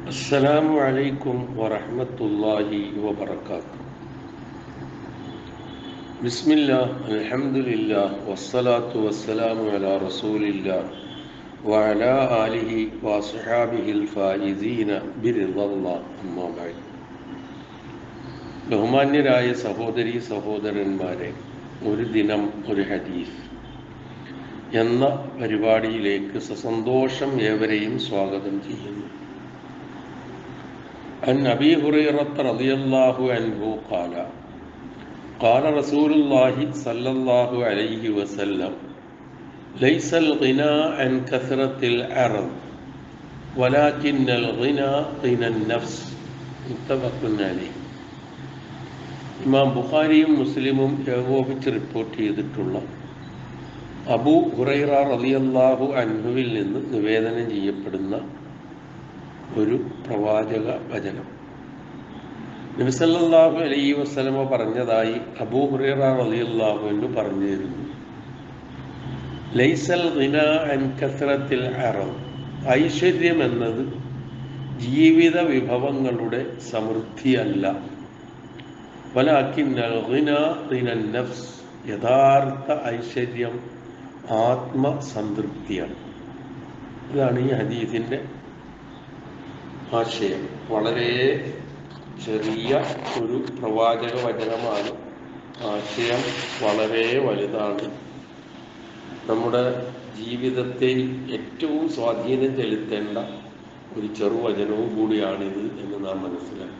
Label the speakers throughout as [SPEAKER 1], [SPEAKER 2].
[SPEAKER 1] السلام عليكم ورحمة الله وبركاته بسم الله الحمد لله والصلاة والسلام على رسول الله وعلى آله وصحابه الفائزين برضا الله أما بعد ബഹുമാന്യരായ സഹോദരി സഹോദരന്മാരെ ഒരു ദിനം ഒരു ഹദീസ് എന്ന പരിപാടിയിലേക്ക് സസന്തോഷം ഏവരെയും സ്വാഗതം ചെയ്യുന്നു عن أبي هريرة رضي الله عنه قال قال رسول الله صلى الله عليه وسلم ليس الغنى عن كثرة العرض ولكن الغنى غنى النفس متفق عليه ഇമാം ബുഖാരിയും മുസ്ലിമും ഏകോപിച്ച് റിപ്പോർട്ട് ചെയ്തിട്ടുള്ള അബു ഹുറൈറ റളിയല്ലാഹു അൻഹുവിൽ നിന്ന് നിവേദനം ചെയ്യപ്പെടുന്ന ഒരു പ്രവാചക വചനം നബിസല്ലാഹു അലൈഹി വസ്ലമ പറഞ്ഞതായി അബൂ ഹുറൈറ റളിയല്ലാഹു അൻഹു പറഞ്ഞു തരുന്നു ലൈസൽ ഗിന അൻ കസ്രത്തിൽ അറവ് ഐശ്വര്യം എന്നത് ജീവിത വിഭവങ്ങളുടെ സമൃദ്ധിയല്ല വലാക്കിന്നൽ ഗിന ഗിന നഫ്സ് യഥാർത്ഥ ഐശ്വര്യം ആത്മസംതൃപ്തിയാണ് ഇതാണ് ഈ ഹദീസിൻ്റെ ആശയം വളരെ ചെറിയ ഒരു പ്രവാചക വചനമാണ് ആശയം വളരെ വലുതാണ് നമ്മുടെ ജീവിതത്തിൽ ഏറ്റവും സ്വാധീനം ചെലുത്തേണ്ട ഒരു ചെറുവചനവും കൂടിയാണിത് എന്ന് നാം മനസ്സിലാക്കുക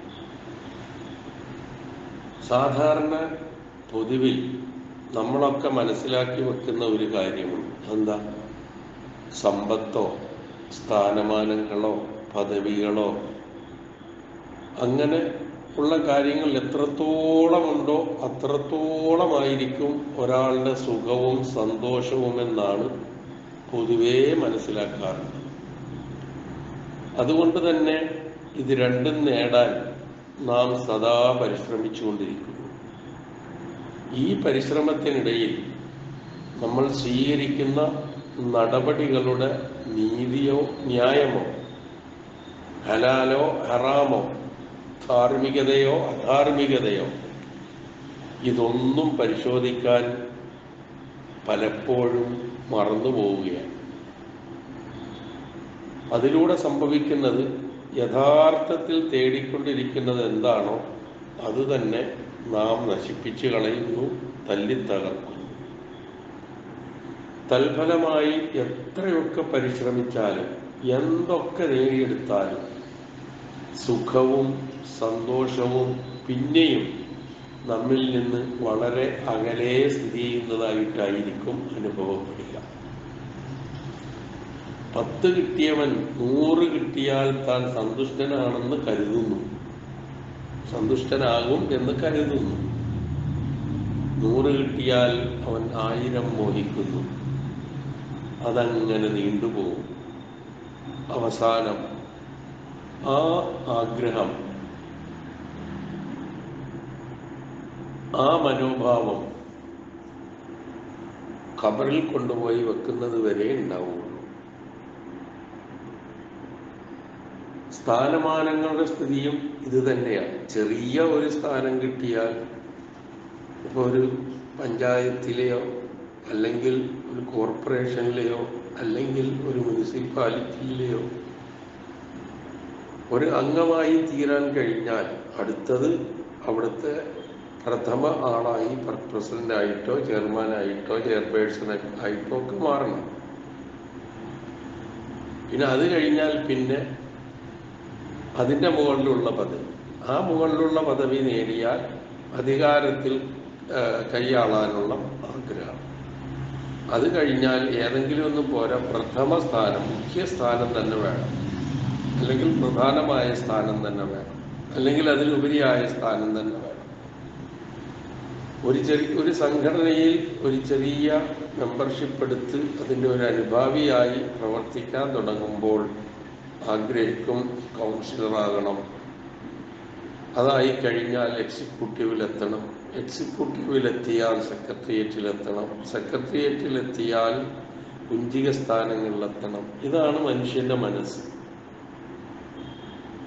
[SPEAKER 1] സാധാരണ പൊതുവിൽ നമ്മളൊക്കെ മനസ്സിലാക്കി വെക്കുന്ന ഒരു കാര്യമുണ്ട് എന്താ സമ്പത്തോ സ്ഥാനമാനങ്ങളോ പദവികളോ അങ്ങനെ ഉള്ള കാര്യങ്ങൾ എത്രത്തോളമുണ്ടോ അത്രത്തോളമായിരിക്കും ഒരാളുടെ സുഖവും സന്തോഷവും എന്നാണ് പൊതുവേ മനസ്സിലാക്കാറുള്ളത് അതുകൊണ്ട് തന്നെ ഇത് രണ്ടും നേടാൻ നാം സദാ പരിശ്രമിച്ചുകൊണ്ടിരിക്കുന്നു ഈ പരിശ്രമത്തിനിടയിൽ നമ്മൾ സ്വീകരിക്കുന്ന നടപടികളുടെ നീതിയോ ന്യായമോ ഹലാലോ ഹറാമോ ധാർമ്മികതയോ അധാർമികതയോ ഇതൊന്നും പരിശോധിക്കാൻ പലപ്പോഴും മറന്നു പോവുകയാണ് അതിലൂടെ സംഭവിക്കുന്നത് യഥാർത്ഥത്തിൽ തേടിക്കൊണ്ടിരിക്കുന്നത് എന്താണോ അത് തന്നെ നാം നശിപ്പിച്ചു കളയുന്നു തല്ലിത്തകർക്കുന്നു തൽഫലമായി എത്രയൊക്കെ പരിശ്രമിച്ചാലും എന്തൊക്കെ നേടിയെടുത്താലും സുഖവും സന്തോഷവും പിന്നെയും നമ്മിൽ നിന്ന് വളരെ അകലെ സ്ഥിതി ചെയ്യുന്നതായിട്ടായിരിക്കും അനുഭവപ്പെടുക പത്ത് കിട്ടിയവൻ നൂറ് കിട്ടിയാൽ താൻ സന്തുഷ്ടനാണെന്ന് കരുതുന്നു സന്തുഷ്ടനാകും എന്ന് കരുതുന്നു നൂറ് കിട്ടിയാൽ അവൻ ആയിരം മോഹിക്കുന്നു അതങ്ങനെ നീണ്ടുപോകും അവസാനം ആ ആഗ്രഹം ആ മനോഭാവം ഖബറിൽ കൊണ്ടുപോയി വെക്കുന്നത് വരെ ഉണ്ടാവുള്ളൂ സ്ഥാനമാനങ്ങളുടെ സ്ഥിതിയും ഇത് തന്നെയാണ് ചെറിയ ഒരു സ്ഥാനം കിട്ടിയാൽ ഇപ്പോൾ ഒരു പഞ്ചായത്തിലെയോ അല്ലെങ്കിൽ ഒരു കോർപ്പറേഷനിലെയോ അല്ലെങ്കിൽ ഒരു മുനിസിപ്പാലിറ്റിയിലെയോ ഒരു അംഗമായി തീരാൻ കഴിഞ്ഞാൽ അടുത്തത് അവിടുത്തെ പ്രഥമ ആളായി പ്രസിഡന്റായിട്ടോ ചെയർമാനായിട്ടോ ചെയർപേഴ്സൺ ആയിട്ടോ ഒക്കെ മാറണം പിന്നെ അത് കഴിഞ്ഞാൽ പിന്നെ അതിൻ്റെ മുകളിലുള്ള പദവി ആ മുകളിലുള്ള പദവി നേടിയാൽ അധികാരത്തിൽ കൈയാളാനുള്ള ആഗ്രഹം അത് കഴിഞ്ഞാൽ ഏതെങ്കിലും ഒന്ന് പോരാ പ്രഥമ സ്ഥാനം മുഖ്യ സ്ഥാനം തന്നെ വേണം അല്ലെങ്കിൽ പ്രധാനമായ സ്ഥാനം തന്നെ വേണം അല്ലെങ്കിൽ അതിലുപരിയായ സ്ഥാനം തന്നെ വേണം ഒരു ചെറിയ ഒരു സംഘടനയിൽ ഒരു ചെറിയ മെമ്പർഷിപ്പ് എടുത്ത് അതിൻ്റെ ഒരു അനുഭാവിയായി പ്രവർത്തിക്കാൻ തുടങ്ങുമ്പോൾ ആഗ്രഹിക്കും കൗൺസിലറാകണം അതായി കഴിഞ്ഞാൽ എക്സിക്യൂട്ടീവിലെത്തണം എക്സിക്യൂട്ടീവിലെത്തിയാൽ സെക്രട്ടേറിയറ്റിലെത്തണം സെക്രട്ടേറിയറ്റിലെത്തിയാൽ കുഞ്ചിക സ്ഥാനങ്ങളിലെത്തണം ഇതാണ് മനുഷ്യന്റെ മനസ്സ്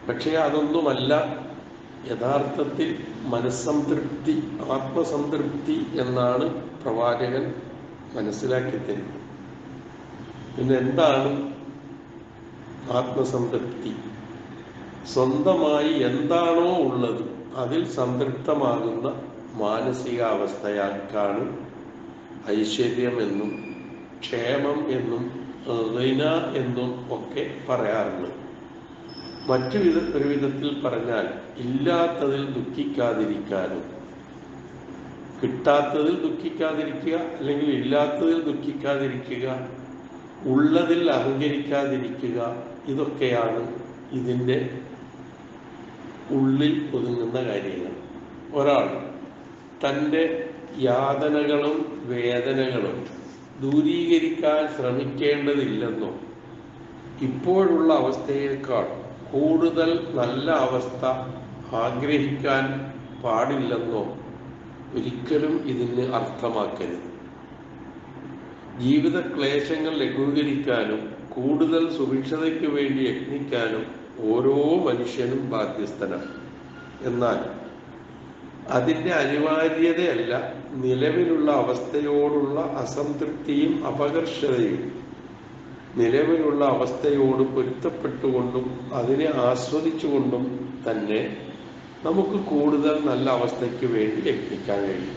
[SPEAKER 1] പക്ഷേ അതൊന്നുമല്ല യഥാർത്ഥത്തിൽ മനസ്സംതൃപ്തി ആത്മസംതൃപ്തി എന്നാണ് പ്രവാചകൻ മനസ്സിലാക്കി തരുന്നത് പിന്നെ എന്താണ് ആത്മസംതൃപ്തി സ്വന്തമായി എന്താണോ ഉള്ളത് അതിൽ സംതൃപ്തമാകുന്ന മാനസികാവസ്ഥയാക്കാണ് ഐശ്വര്യമെന്നും ക്ഷേമം എന്നും റിന എന്നും ഒക്കെ പറയാറുള്ളത് മറ്റു വിധ ഒരു വിധത്തിൽ പറഞ്ഞാൽ ഇല്ലാത്തതിൽ ദുഃഖിക്കാതിരിക്കാനും കിട്ടാത്തതിൽ ദുഃഖിക്കാതിരിക്കുക അല്ലെങ്കിൽ ഇല്ലാത്തതിൽ ദുഃഖിക്കാതിരിക്കുക ഉള്ളതിൽ അഹങ്കരിക്കാതിരിക്കുക ഇതൊക്കെയാണ് ഇതിൻ്റെ ഉള്ളിൽ ഒതുങ്ങുന്ന കാര്യങ്ങൾ ഒരാൾ തൻ്റെ യാതനകളും വേദനകളും ദൂരീകരിക്കാൻ ശ്രമിക്കേണ്ടതില്ലെന്നോ ഇപ്പോഴുള്ള അവസ്ഥയേക്കാൾ കൂടുതൽ നല്ല അവസ്ഥ ആഗ്രഹിക്കാൻ പാടില്ലെന്നോ ഒരിക്കലും ഇതിന് അർത്ഥമാക്കരുത് ജീവിത ക്ലേശങ്ങൾ ലഘൂകരിക്കാനും കൂടുതൽ സുഭിക്ഷതയ്ക്ക് വേണ്ടി യത്നിക്കാനും ഓരോ മനുഷ്യനും ബാധ്യസ്ഥനാണ് എന്നാൽ അതിൻ്റെ അനിവാര്യതയല്ല നിലവിലുള്ള അവസ്ഥയോടുള്ള അസംതൃപ്തിയും അപകർഷതയും നിലവിലുള്ള അവസ്ഥയോട് പൊരുത്തപ്പെട്ടുകൊണ്ടും അതിനെ ആസ്വദിച്ചുകൊണ്ടും തന്നെ നമുക്ക് കൂടുതൽ നല്ല അവസ്ഥയ്ക്ക് വേണ്ടി യത്നിക്കാൻ കഴിയും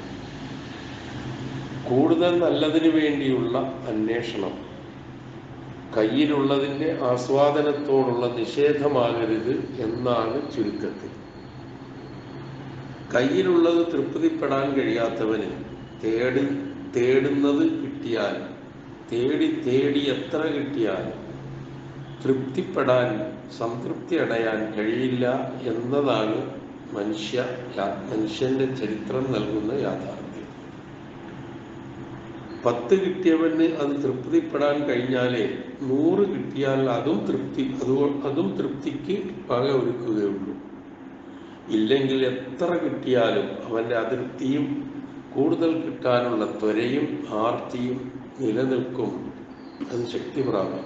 [SPEAKER 1] കൂടുതൽ നല്ലതിനു വേണ്ടിയുള്ള അന്വേഷണം കയ്യിലുള്ളതിൻ്റെ ആസ്വാദനത്തോടുള്ള നിഷേധമാകരുത് എന്നാണ് ചുരുക്കത്തിൽ കയ്യിലുള്ളത് തൃപ്തിപ്പെടാൻ കഴിയാത്തവന് തേടി തേടുന്നത് കിട്ടിയാൽ തേടി തേടി എത്ര കിട്ടിയാലും തൃപ്തിപ്പെടാൻ സംതൃപ്തി അടയാൻ കഴിയില്ല എന്നതാണ് മനുഷ്യ മനുഷ്യന്റെ ചരിത്രം നൽകുന്ന യാഥാർത്ഥ്യം പത്ത് കിട്ടിയവന് അത് തൃപ്തിപ്പെടാൻ കഴിഞ്ഞാലേ നൂറ് കിട്ടിയാൽ അതും തൃപ്തി അത് അതും തൃപ്തിക്ക് വക ഒരുക്കുകയുള്ളൂ ഇല്ലെങ്കിൽ എത്ര കിട്ടിയാലും അവൻ്റെ അതൃപ്തിയും കൂടുതൽ കിട്ടാനുള്ള ത്വരയും ആർത്തിയും നിലനിൽക്കും അത് ശക്തി പ്രാപിക്കും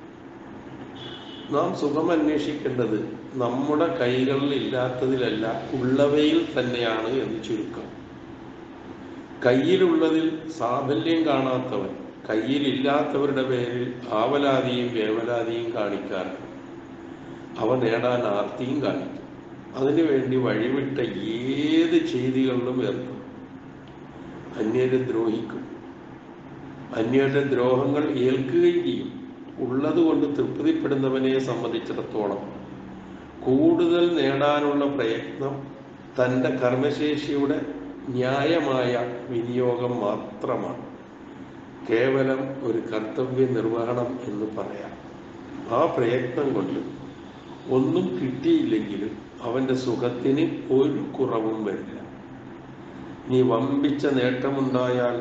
[SPEAKER 1] നാം സുഖം അന്വേഷിക്കേണ്ടത് നമ്മുടെ കൈകളിൽ ഇല്ലാത്തതിലല്ല ഉള്ളവയിൽ തന്നെയാണ് എന്ന് ചുരുക്കം കയ്യിലുള്ളതിൽ സാഫല്യം കാണാത്തവൻ കയ്യിലില്ലാത്തവരുടെ പേരിൽ ആവലാതിയും വേവലാതിയും കാണിക്കാറുണ്ട് അവ നേടാൻ ആർത്തിയും കാണിക്കും അതിനുവേണ്ടി വഴിവിട്ട ഏത് ചെയ്തികളിലും ഏർപ്പെടും അന്യരെ ദ്രോഹിക്കും അന്യരുടെ ദ്രോഹങ്ങൾ ഏൽക്കുകയും ചെയ്യും ഉള്ളത് കൊണ്ട് തൃപ്തിപ്പെടുന്നവനെ സംബന്ധിച്ചിടത്തോളം കൂടുതൽ നേടാനുള്ള പ്രയത്നം തൻ്റെ കർമ്മശേഷിയുടെ ന്യായമായ വിനിയോഗം മാത്രമാണ് കേവലം ഒരു കർത്തവ്യ നിർവഹണം എന്ന് പറയാം ആ പ്രയത്നം കൊണ്ട് ഒന്നും കിട്ടിയില്ലെങ്കിലും അവൻ്റെ സുഖത്തിന് ഒരു കുറവും വരില്ല നീ വമ്പിച്ച നേട്ടമുണ്ടായാൽ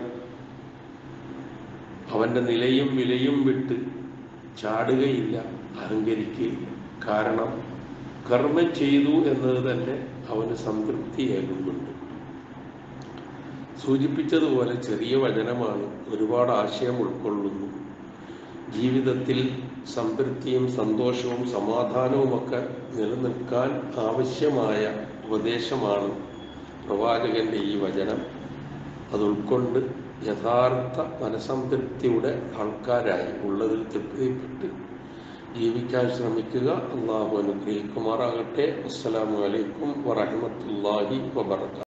[SPEAKER 1] അവൻ്റെ നിലയും വിലയും വിട്ട് ചാടുകയില്ല അഹങ്കരിക്കുകയില്ല കാരണം കർമ്മം ചെയ്തു എന്നത് തന്നെ അവന് സംതൃപ്തിയേകുന്നുണ്ട് സൂചിപ്പിച്ചതുപോലെ ചെറിയ വചനമാണ് ഒരുപാട് ആശയം ഉൾക്കൊള്ളുന്നു ജീവിതത്തിൽ സംതൃപ്തിയും സന്തോഷവും സമാധാനവുമൊക്കെ നിലനിൽക്കാൻ ആവശ്യമായ ഉപദേശമാണ് പ്രവാചകന്റെ ഈ വചനം അത് ഉൾക്കൊണ്ട് യഥാർത്ഥ മനസംതൃപ്തിയുടെ ആൾക്കാരായി ഉള്ളതിൽ തൃപ്തിപ്പെട്ട് ജീവിക്കാൻ ശ്രമിക്കുക അള്ളാഹു അനുഗ്രഹിക്കുമാറാകട്ടെ അസ്സലാമു അലൈക്കും വറഹമത്തല്ലാഹി വബർക്കാത്തു